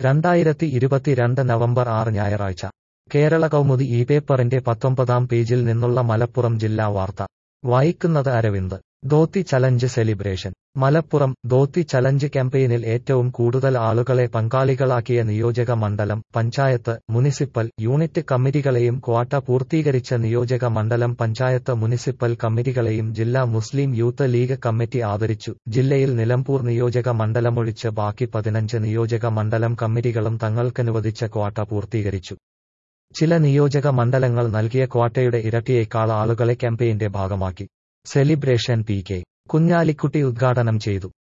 രണ്ടായിരത്തി ഇരുപത്തിരണ്ട് നവംബർ ആറ് ഞായറാഴ്ച കേരള കൗമുദി ഈ പേപ്പറിന്റെ പത്തൊമ്പതാം പേജിൽ നിന്നുള്ള മലപ്പുറം ജില്ലാ വാർത്ത വായിക്കുന്നത് Aravind dhoti challenge celebration Malappuram dhoti challenge ക്യാമ്പയിനിൽ ഏറ്റവും കൂടുതൽ ആളുകളെ പങ്കാളികളാക്കിയ നിയോജക മണ്ഡലം പഞ്ചായത്ത് മുനിസിപ്പൽ യൂണിറ്റ് കമ്മിറ്റികളെയും ക്വാട്ട പൂർത്തീകരിച്ച നിയോജക മണ്ഡലം പഞ്ചായത്ത് മുനിസിപ്പൽ കമ്മിറ്റികളെയും ജില്ലാ മുസ്ലിം യൂത്ത് ലീഗ് കമ്മിറ്റി ആദരിച്ചു ജില്ലയിൽ നിലമ്പൂർ നിയോജക മണ്ഡലമൊഴിച്ച് ബാക്കി പതിനഞ്ച് നിയോജക മണ്ഡലം കമ്മിറ്റികളും തങ്ങൾക്കനുവദിച്ച ക്വാട്ട പൂർത്തീകരിച്ചു ചില നിയോജക മണ്ഡലങ്ങൾ നൽകിയ ക്വാട്ടയുടെ ഇരട്ടിയേക്കാൾ ആളുകളെ ക്യാമ്പയിന്റെ ഭാഗമാക്കി സെലിബ്രേഷൻ പി കെ കുഞ്ഞാലിക്കുട്ടി ഉദ്ഘാടനം ചെയ്തു